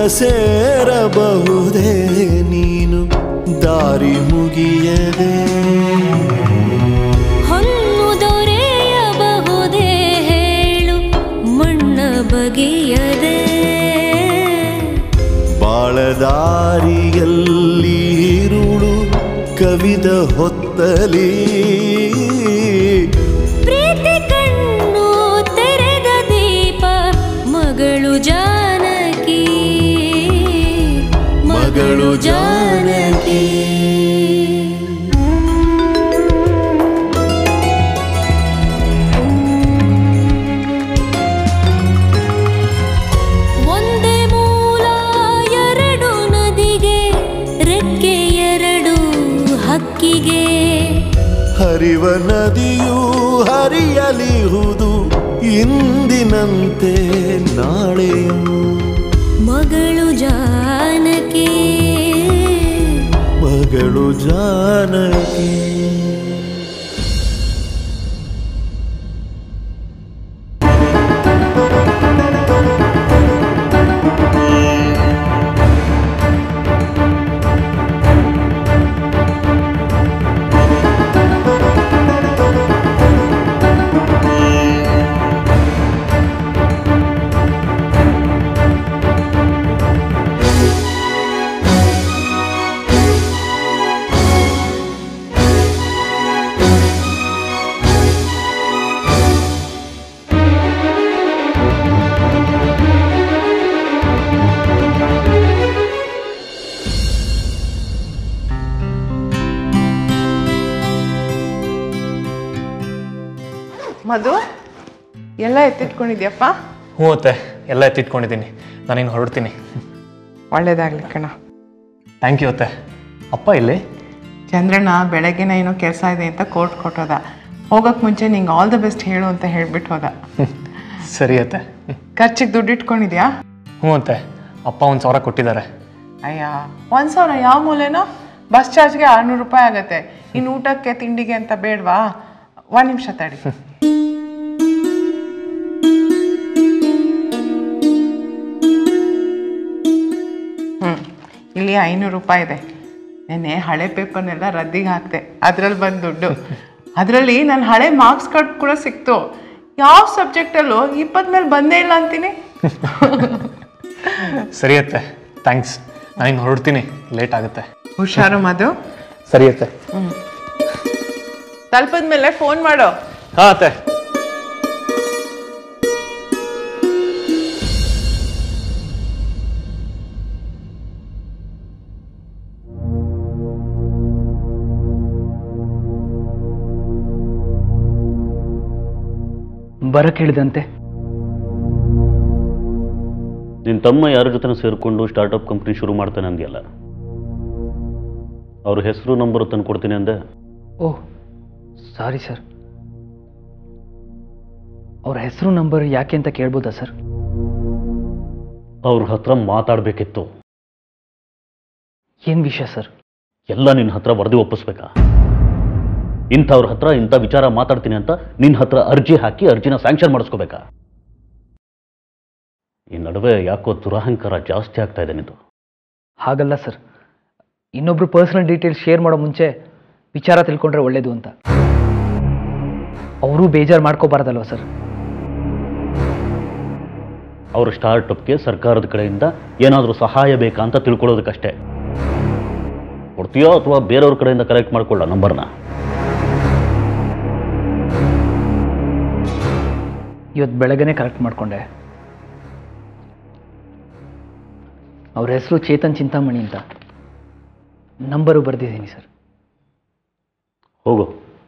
ಸೇರಬಹುದೇ ನೀನು ದಾರಿ ಮುಗಿಯದೆ ಹೊನ್ನು ದೊರೆಯಬಹುದೇ ಹೇಳು ಮಣ್ಣ ಬಗೆಯದೆ ಬಾಳದಾರಿಯಲ್ಲಿ ಇರುಳು ಕವಿದ ಹೊತ್ತಲಿ ಪ್ರೀತಿ ಕಣ್ಣು ತೆರೆದ ದೀಪ ಮಗಳು ಜಾನಕಿ ಮಗಳು ಜಾನಕಿ ಒಂದೇ ಮೂಲ ಎರಡು ನದಿಗೆ ರೆಕ್ಕೆ ಎರಡು ಹಕ್ಕಿಗೆ ಹರಿವ ನದಿಯು ಹರಿಯಲಿಹುದು ಇಂದಿನಂತೆ ನಾಳೆಯೂ ಮಗಳು ಜಾನಕಿ ಮಗಳು ಜಾನಕಿ ಮಧು ಎಲ್ಲ ಎತ್ತಿಟ್ಕೊಂಡಿದ್ಯಪ್ಪ ಹ್ಞೂ ಅತ್ತೆ ಎಲ್ಲ ಎತ್ತಿಟ್ಕೊಂಡಿದ್ದೀನಿ ನಾನಿನ್ನು ಹೊರಡ್ತೀನಿ ಒಳ್ಳೇದಾಗ್ಲಿ ಕಣ ಥ್ಯಾಂಕ್ ಯು ಅತ್ತೆ ಅಪ್ಪ ಇಲ್ಲಿ ಚಂದ್ರಣ್ಣ ಬೆಳಗ್ಗೆನ ಏನೋ ಕೆಲಸ ಇದೆ ಅಂತ ಕೋರ್ಟ್ ಕೊಟ್ಟೋದ ಹೋಗಕ್ ಮುಂಚೆ ನಿಂಗೆ ಆಲ್ ದ ಬೆಸ್ಟ್ ಹೇಳು ಅಂತ ಹೇಳ್ಬಿಟ್ಟು ಹೋದ ಸರಿ ಅತ್ತೆ ಖರ್ಚಿಗೆ ದುಡ್ಡು ಇಟ್ಕೊಂಡಿದ್ಯಾ ಹ್ಞೂ ಅತ್ತೆ ಅಪ್ಪ ಒಂದು ಸಾವಿರ ಕೊಟ್ಟಿದ್ದಾರೆ ಅಯ್ಯ ಒಂದು ಸಾವಿರ ಯಾವ ಮೂಲೆನೋ ಬಸ್ ಚಾರ್ಜ್ಗೆ ಆರುನೂರು ರೂಪಾಯಿ ಆಗತ್ತೆ ಇನ್ನು ಊಟಕ್ಕೆ ತಿಂಡಿಗೆ ಅಂತ ಬೇಡವಾ ಒಂದು ನಿಮಿಷ ತಡಿ ಹ್ಞೂ ಇಲ್ಲಿ ಐನೂರು ರೂಪಾಯಿ ಇದೆ ನೆನ್ನೆ ಹಳೆ ಪೇಪರ್ನೆಲ್ಲ ರದ್ದಿಗೆ ಹಾಕ್ದೆ ಅದ್ರಲ್ಲಿ ಬಂದು ದುಡ್ಡು ಅದರಲ್ಲಿ ನನ್ನ ಹಳೆ ಮಾರ್ಕ್ಸ್ ಕಾರ್ಡ್ ಕೂಡ ಸಿಕ್ತು ಯಾವ ಸಬ್ಜೆಕ್ಟಲ್ಲೂ ಇಪ್ಪತ್ತ ಮೇಲೆ ಬಂದೇ ಇಲ್ಲ ಅಂತೀನಿ ಸರಿ ಅತ್ತೆ ಥ್ಯಾಂಕ್ಸ್ ನಾನಿನ್ನು ಹೊರಡ್ತೀನಿ ಲೇಟ್ ಆಗುತ್ತೆ ಹುಷಾರು ಮಧು ಸರಿ ಅತ್ತೆ ತಲುಪಿದ ಮೇಲೆ ಫೋನ್ ಮಾಡು ಹಾಂ ಅತ್ತೆ ಬರಕ್ಕೆ ಹೇಳಿದಂತೆ ನಿನ್ನ ತಮ್ಮ ಯಾರ ಜೊತೆ ಸೇರಿಕೊಂಡು ಸ್ಟಾರ್ಟಪ್ ಕಂಪ್ನಿ ಶುರು ಮಾಡ್ತಾನೆ ಅಂದ್ಯಲ್ಲ ಅವ್ರ ಹೆಸರು ನಂಬರ್ ತಂದು ಕೊಡ್ತೀನಿ ಅಂದೆ ಓಹ್ ಸಾರಿ ಸರ್ ಅವ್ರ ಹೆಸರು ನಂಬರ್ ಯಾಕೆ ಅಂತ ಕೇಳ್ಬೋದಾ ಸರ್ ಅವ್ರ ಹತ್ರ ಮಾತಾಡಬೇಕಿತ್ತು ಏನು ವಿಷಯ ಸರ್ ಎಲ್ಲ ನಿನ್ನ ಹತ್ರ ವರದಿ ಒಪ್ಪಿಸ್ಬೇಕಾ ಇಂಥವ್ರ ಹತ್ರ ಇಂಥ ವಿಚಾರ ಮಾತಾಡ್ತೀನಿ ಅಂತ ನಿನ್ನ ಹತ್ರ ಅರ್ಜಿ ಹಾಕಿ ಅರ್ಜಿನ ಸ್ಯಾಂಕ್ಷನ್ ಮಾಡಿಸ್ಕೋಬೇಕಾ ಈ ನಡುವೆ ಯಾಕೋ ದುರಹಂಕಾರ ಜಾಸ್ತಿ ಆಗ್ತಾ ಇದೆ ನಿಂದು ಹಾಗಲ್ಲ ಸರ್ ಇನ್ನೊಬ್ರು ಪರ್ಸನಲ್ ಡೀಟೇಲ್ಸ್ ಶೇರ್ ಮಾಡೋ ಮುಂಚೆ ವಿಚಾರ ತಿಳ್ಕೊಂಡ್ರೆ ಒಳ್ಳೇದು ಅಂತ ಅವರು ಬೇಜಾರು ಮಾಡ್ಕೋಬಾರ್ದಲ್ವ ಸರ್ ಅವ್ರ ಸ್ಟಾರ್ಟಪ್ಗೆ ಸರ್ಕಾರದ ಕಡೆಯಿಂದ ಏನಾದರೂ ಸಹಾಯ ಬೇಕಾ ಅಂತ ತಿಳ್ಕೊಳ್ಳೋದಕ್ಕಷ್ಟೇ ಕೊಡ್ತೀಯೋ ಅಥವಾ ಬೇರೆಯವ್ರ ಕಡೆಯಿಂದ ಕಲೆಕ್ಟ್ ಮಾಡ್ಕೊಳ್ಳ ನಂಬರ್ನ ಇವತ್ತು ಬೆಳಗ್ಗೆನೆ ಕರೆಕ್ಟ್ ಮಾಡಿಕೊಂಡೆ ಅವ್ರ ಹೆಸರು ಚೇತನ್ ಚಿಂತಾಮಣಿ ಅಂತ ನಂಬರು ಬರೆದಿದ್ದೀನಿ ಸರ್ ಹೋಗು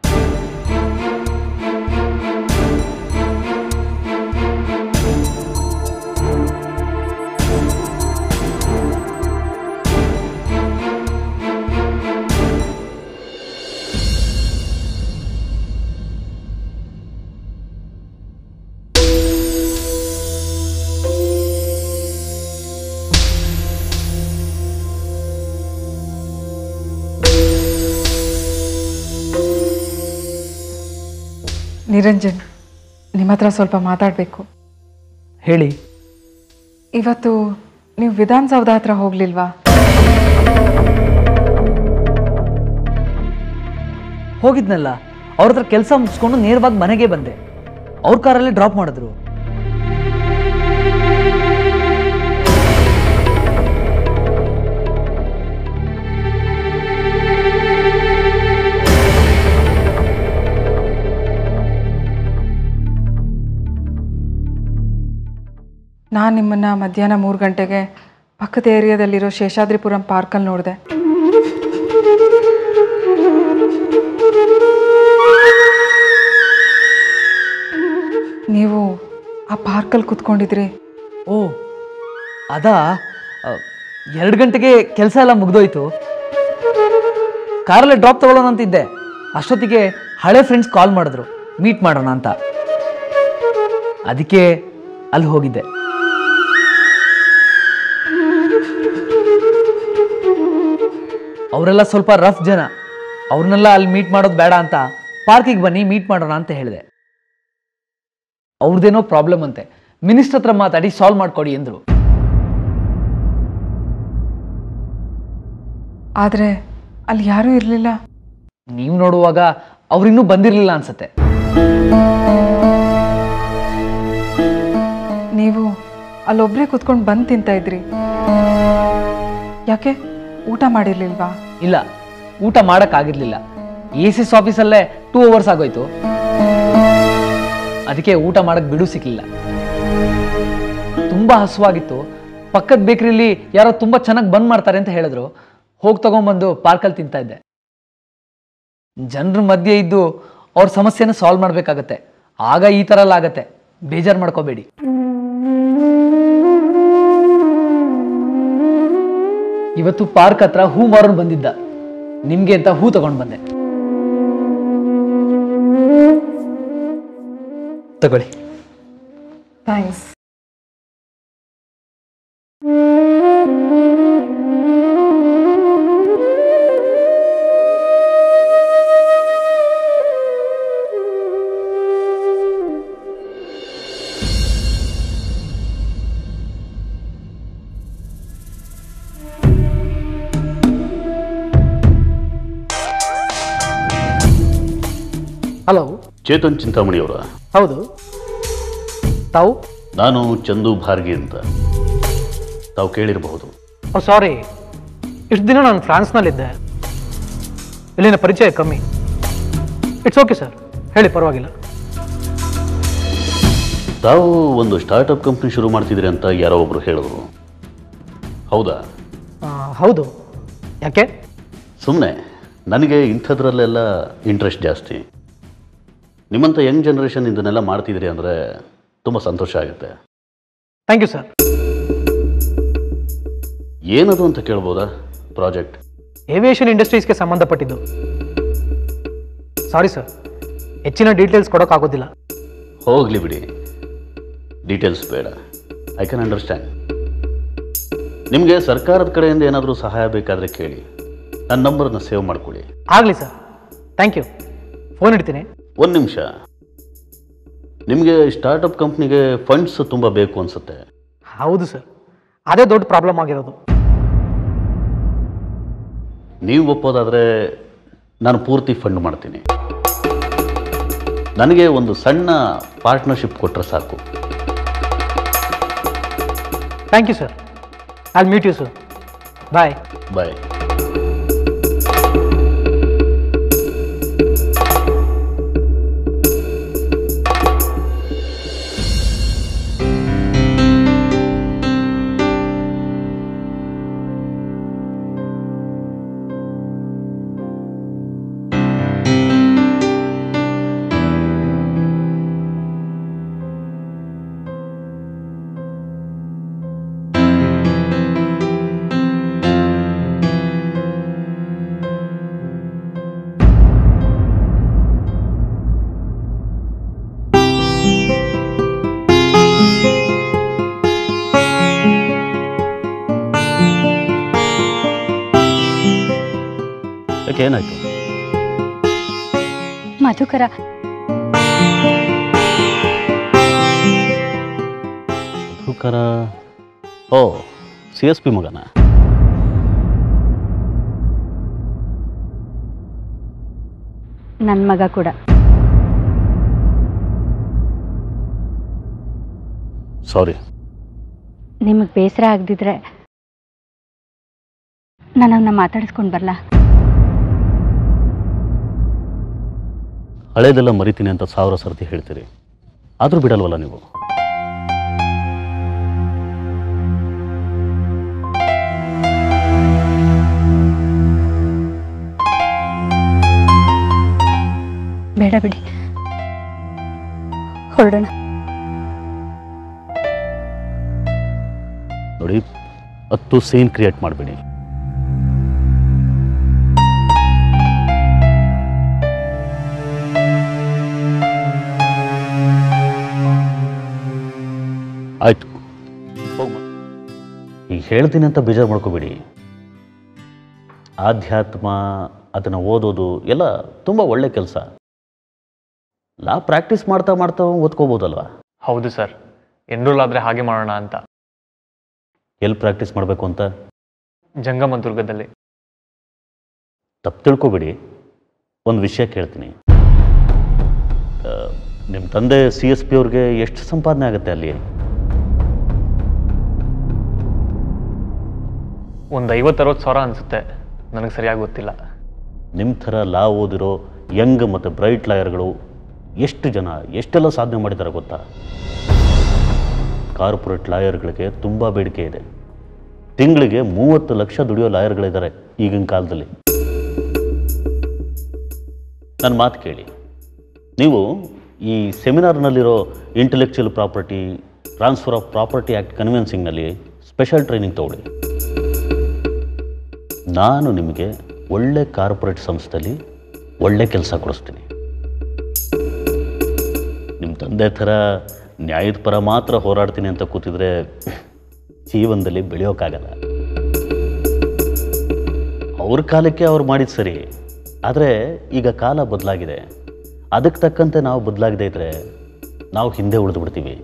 ನಿರಂಜನ್ ನಿಮ್ಮ ಹತ್ರ ಸ್ವಲ್ಪ ಮಾತಾಡಬೇಕು ಹೇಳಿ ಇವತ್ತು ನೀವು ವಿಧಾನಸೌಧ ಹತ್ರ ಹೋಗ್ಲಿಲ್ವಾ ಹೋಗಿದ್ನಲ್ಲ ಅವ್ರ ಹತ್ರ ಕೆಲಸ ಮುಗಿಸ್ಕೊಂಡು ನೇರವಾಗಿ ಮನೆಗೆ ಬಂದೆ ಅವ್ರ ಕಾರಲ್ಲೇ ಡ್ರಾಪ್ ಮಾಡಿದ್ರು ನಾನು ನಿಮ್ಮನ್ನು ಮಧ್ಯಾಹ್ನ ಮೂರು ಗಂಟೆಗೆ ಪಕ್ಕದ ಏರಿಯಾದಲ್ಲಿರೋ ಶೇಷಾದ್ರಿಪುರಂ ಪಾರ್ಕಲ್ಲಿ ನೋಡಿದೆ ನೀವು ಆ ಪಾರ್ಕಲ್ಲಿ ಕುತ್ಕೊಂಡಿದ್ರಿ ಓ ಅದಾ ಎರಡು ಗಂಟೆಗೆ ಕೆಲಸ ಎಲ್ಲ ಮುಗ್ದೋಯ್ತು ಕಾರಲ್ಲೇ ಡ್ರಾಪ್ ತಗೊಳ್ಳೋಣ ಅಂತಿದ್ದೆ ಅಷ್ಟೊತ್ತಿಗೆ ಹಳೆ ಫ್ರೆಂಡ್ಸ್ ಕಾಲ್ ಮಾಡಿದ್ರು ಮೀಟ್ ಮಾಡೋಣ ಅಂತ ಅದಕ್ಕೆ ಅಲ್ಲಿ ಹೋಗಿದ್ದೆ ಅವರೆಲ್ಲ ಸ್ವಲ್ಪ ರಫ್ ಜನ ಅವ್ರನ್ನೆಲ್ಲ ಅಲ್ಲಿ ಮೀಟ್ ಮಾಡೋದು ಬೇಡ ಅಂತ ಪಾರ್ಕಿಗೆ ಬನ್ನಿ ಮೀಟ್ ಮಾಡೋಣ ಅಂತ ಹೇಳಿದೆ ಅವ್ರದ್ದೇನೋ ಪ್ರಾಬ್ಲಮ್ ಅಂತೆ ಮಿನಿಸ್ಟರ್ ಹತ್ರ ಮಾತಾಡಿ ಸಾಲ್ವ್ ಮಾಡ್ಕೊಡಿ ಎಂದರು ಆದರೆ ಅಲ್ಲಿ ಯಾರೂ ಇರಲಿಲ್ಲ ನೀವು ನೋಡುವಾಗ ಅವ್ರಿನ್ನೂ ಬಂದಿರಲಿಲ್ಲ ಅನ್ಸತ್ತೆ ನೀವು ಅಲ್ಲೊಬ್ಬರೇ ಕುತ್ಕೊಂಡು ಬಂದು ತಿಂತ ಇದ್ರಿ ಯಾಕೆ ಊಟ ಮಾಡಿರ್ಲಿಲ್ವಾ ಇಲ್ಲ ಊಟ ಮಾಡೋಕ್ಕಾಗಿರ್ಲಿಲ್ಲ ಎ ಸಿ ಎಸ್ ಆಫೀಸಲ್ಲೇ ಟೂ ಅವರ್ಸ್ ಆಗೋಯ್ತು ಅದಕ್ಕೆ ಊಟ ಮಾಡಕ್ ಬಿಡು ಸಿಕ್ಲಿಲ್ಲ ತುಂಬಾ ಹಸುವಾಗಿತ್ತು ಪಕ್ಕದ ಬೇಕರಿಲಿ ಯಾರೋ ತುಂಬಾ ಚೆನ್ನಾಗಿ ಬಂದ್ ಮಾಡ್ತಾರೆ ಅಂತ ಹೇಳಿದ್ರು ಹೋಗಿ ತಗೊಂಡ್ಬಂದು ಪಾರ್ಕಲ್ಲಿ ತಿಂತಾ ಇದ್ದೆ ಜನರ ಮಧ್ಯೆ ಇದ್ದು ಅವ್ರ ಸಮಸ್ಯೆನ ಸಾಲ್ವ್ ಮಾಡ್ಬೇಕಾಗತ್ತೆ ಆಗ ಈ ಥರ ಎಲ್ಲ ಆಗತ್ತೆ ಬೇಜಾರು ಮಾಡ್ಕೋಬೇಡಿ ಇವತ್ತು ಪಾರ್ಕ್ ಹತ್ರ ಹೂ ಮಾರೋನ್ ಬಂದಿದ್ದ ನಿಮ್ಗೆ ಅಂತ ಹೂ ತಗೊಂಡ್ ಬಂದೆ ತಗೊಳ್ಳಿ ಥ್ಯಾಂಕ್ಸ್ ಹಲೋ ಚೇತನ್ ಚಿಂತಾಮಣಿಯವರ ಹೌದು ತಾವು ನಾನು ಚಂದು ಭಾರ್ಗಿ ಅಂತ ತಾವು ಕೇಳಿರಬಹುದು ಓ ಸಾರಿ ಇಷ್ಟು ದಿನ ನಾನು ಫ್ರಾನ್ಸ್ನಲ್ಲಿದ್ದೆ ಇಲ್ಲಿನ ಪರಿಚಯ ಕಮ್ಮಿ ಇಟ್ಸ್ ಓಕೆ ಸರ್ ಹೇಳಿ ಪರವಾಗಿಲ್ಲ ತಾವು ಒಂದು ಸ್ಟಾರ್ಟಪ್ ಕಂಪ್ನಿ ಶುರು ಮಾಡ್ತಿದ್ರಿ ಅಂತ ಯಾರೋ ಒಬ್ರು ಹೇಳಿದ್ರು ಹೌದಾ ಆ, ಹೌದು ಯಾಕೆ ಸುಮ್ಮನೆ ನನಗೆ ಇಂಥದ್ರಲ್ಲೆಲ್ಲ ಇಂಟ್ರೆಸ್ಟ್ ಜಾಸ್ತಿ ನಿಮ್ಮಂಥ ಯಂಗ್ ಜನ್ರೇಷನ್ ಇದನ್ನೆಲ್ಲ ಮಾಡ್ತಿದ್ರಿ ಅಂದರೆ ತುಂಬ ಸಂತೋಷ ಆಗುತ್ತೆ ಥ್ಯಾಂಕ್ ಯು ಸರ್ ಏನದು ಅಂತ ಕೇಳ್ಬೋದಾ ಪ್ರಾಜೆಕ್ಟ್ ಏವಿಯೇಷನ್ ಇಂಡಸ್ಟ್ರೀಸ್ಗೆ ಸಂಬಂಧಪಟ್ಟಿದ್ದು ಸಾರಿ ಸರ್ ಹೆಚ್ಚಿನ ಡೀಟೇಲ್ಸ್ ಕೊಡೋಕ್ಕಾಗೋದಿಲ್ಲ ಹೋಗಲಿ ಬಿಡಿ ಡೀಟೇಲ್ಸ್ ಬೇಡ ಐ ಕ್ಯಾನ್ ಅಂಡರ್ಸ್ಟ್ಯಾಂಡ್ ನಿಮಗೆ ಸರ್ಕಾರದ ಕಡೆಯಿಂದ ಏನಾದರೂ ಸಹಾಯ ಬೇಕಾದರೆ ಕೇಳಿ ನನ್ನ ನಂಬರನ್ನು ಸೇವ್ ಮಾಡ್ಕೊಳ್ಳಿ ಆಗಲಿ ಸರ್ ಥ್ಯಾಂಕ್ ಯು ಫೋನ್ ಇಡ್ತೀನಿ ಒಂದು ನಿಮಿಷ ನಿಮಗೆ ಸ್ಟಾರ್ಟಪ್ ಕಂಪ್ನಿಗೆ ಫಂಡ್ಸ್ ತುಂಬ ಬೇಕು ಅನಿಸುತ್ತೆ ಹೌದು ಸರ್ ಅದೇ ದೊಡ್ಡ ಪ್ರಾಬ್ಲಮ್ ಆಗಿರೋದು ನೀವು ಒಪ್ಪೋದಾದರೆ ನಾನು ಪೂರ್ತಿ ಫಂಡ್ ಮಾಡ್ತೀನಿ ನನಗೆ ಒಂದು ಸಣ್ಣ ಪಾರ್ಟ್ನರ್ಶಿಪ್ ಕೊಟ್ಟರೆ ಸಾಕು thank you sir I meet you sir bye bye ಯಾಕೆ ಏನಾಯ್ತು ಮಧುಕರ ಮಧುಕರ ಓ ಸಿ ಎಸ್ ಪಿ ಮಗನ ನನ್ನ ಮಗ ಕೂಡ ಸಾರಿ ನಿಮಗೆ ಬೇಸರ ಆಗದಿದ್ರೆ ನಾನು ಅವನ್ನ ಮಾತಾಡಿಸ್ಕೊಂಡು ಬರಲಾ ಹಳೇದೆಲ್ಲ ಮರಿತೀನಿ ಅಂತ ಸಾವಿರ ಸರ್ತಿ ಹೇಳ್ತೀರಿ ಆದರೂ ಬಿಡಲ್ವಲ್ಲ ನೀವು ಬೇಡ ಬಿಡಿ ಹೊರಡೋಣ ನೋಡಿ ಹತ್ತು ಸೀನ್ ಕ್ರಿಯೇಟ್ ಮಾಡಬೇಡಿ ಆಯ್ತು ಹೋಗ್ ಈಗ ಹೇಳ್ತೀನಿ ಅಂತ ಬೇಜಾರು ಮಾಡ್ಕೋಬೇಡಿ ಆಧ್ಯಾತ್ಮ ಅದನ್ನು ಓದೋದು ಎಲ್ಲ ತುಂಬ ಒಳ್ಳೆ ಕೆಲಸ ಲಾ ಪ್ರಾಕ್ಟೀಸ್ ಮಾಡ್ತಾ ಮಾಡ್ತಾ ಓದ್ಕೋಬೋದಲ್ವಾ ಹೌದು ಸರ್ ಎನ್ರೋಲ್ ಆದರೆ ಹಾಗೆ ಮಾಡೋಣ ಅಂತ ಎಲ್ಲಿ ಪ್ರಾಕ್ಟೀಸ್ ಮಾಡಬೇಕು ಅಂತ ಜಂಗಮ ದುರ್ಗದಲ್ಲಿ ತಪ್ಪು ತಿಳ್ಕೊಬೇಡಿ ಒಂದು ವಿಷಯ ಕೇಳ್ತೀನಿ ನಿಮ್ಮ ತಂದೆ ಸಿ ಎಸ್ ಪಿ ಅವ್ರಿಗೆ ಎಷ್ಟು ಸಂಪಾದನೆ ಆಗುತ್ತೆ ಅಲ್ಲಿ ಒಂದು ಐವತ್ತರವತ್ತು ಸಾವಿರ ಅನಿಸುತ್ತೆ ನನಗೆ ಸರಿಯಾಗಿ ಗೊತ್ತಿಲ್ಲ ನಿಮ್ಮ ಥರ ಲಾ ಓದಿರೋ ಯಂಗ್ ಮತ್ತು ಬ್ರೈಟ್ ಲಾಯರ್ಗಳು ಎಷ್ಟು ಜನ ಎಷ್ಟೆಲ್ಲ ಸಾಧನೆ ಮಾಡಿದ್ದಾರೆ ಗೊತ್ತಾ ಕಾರ್ಪೊರೇಟ್ ಲಾಯರ್ಗಳಿಗೆ ತುಂಬ ಬೇಡಿಕೆ ಇದೆ ತಿಂಗಳಿಗೆ ಮೂವತ್ತು ಲಕ್ಷ ದುಡಿಯೋ ಲಾಯರ್ಗಳಿದ್ದಾರೆ ಈಗಿನ ಕಾಲದಲ್ಲಿ ನನ್ನ ಮಾತು ಕೇಳಿ ನೀವು ಈ ಸೆಮಿನಾರ್ನಲ್ಲಿರೋ intellectual property transfer of property act ಕನ್ವೆನ್ಸಿಂಗ್ನಲ್ಲಿ ಸ್ಪೆಷಲ್ ಟ್ರೈನಿಂಗ್ ತಗೊಳ್ಳಿ ನಾನು ನಿಮಗೆ ಒಳ್ಳೆ ಕಾರ್ಪೊರೇಟ್ ಸಂಸ್ಥೆಯಲ್ಲಿ ಒಳ್ಳೆ ಕೆಲಸ ಕೊಡಿಸ್ತೀನಿ ನಿಮ್ಮ ತಂದೆ ಥರ ನ್ಯಾಯದ ಪರ ಮಾತ್ರ ಹೋರಾಡ್ತೀನಿ ಅಂತ ಕೂತಿದ್ರೆ ಜೀವನದಲ್ಲಿ ಬೆಳೆಯೋಕ್ಕಾಗಲ್ಲ ಅವ್ರ ಕಾಲಕ್ಕೆ ಅವ್ರು ಮಾಡಿದ ಸರಿ ಆದರೆ ಈಗ ಕಾಲ ಬದಲಾಗಿದೆ ಅದಕ್ಕೆ ತಕ್ಕಂತೆ ನಾವು ಬದಲಾಗದೇ ಇದ್ರೆ ನಾವು ಹಿಂದೆ ಉಳಿದು ಬಿಡ್ತೀವಿ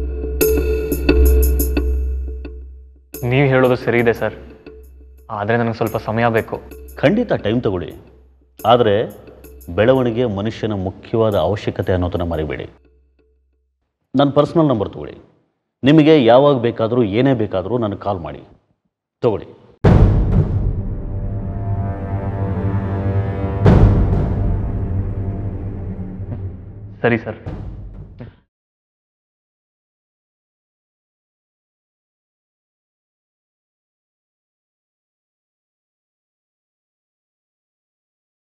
ನೀವು ಹೇಳೋದು ಸರಿ ಇದೆ ಸರ್ ಆದರೆ ನನಗೆ ಸ್ವಲ್ಪ ಸಮಯ ಬೇಕು ಖಂಡಿತ ಟೈಮ್ ತಗೊಳ್ಳಿ ಆದರೆ ಬೆಳವಣಿಗೆ ಮನುಷ್ಯನ ಮುಖ್ಯವಾದ ಅವಶ್ಯಕತೆ ಅನ್ನೋದನ್ನು ಮರಿಬೇಡಿ ನನ್ನ ಪರ್ಸ್ನಲ್ ನಂಬರ್ ತಗೊಳ್ಳಿ ನಿಮಗೆ ಯಾವಾಗ ಬೇಕಾದರೂ ಏನೇ ಬೇಕಾದರೂ ನನಗೆ ಕಾಲ್ ಮಾಡಿ ತಗೊಳ್ಳಿ ಸರಿ ಸರ್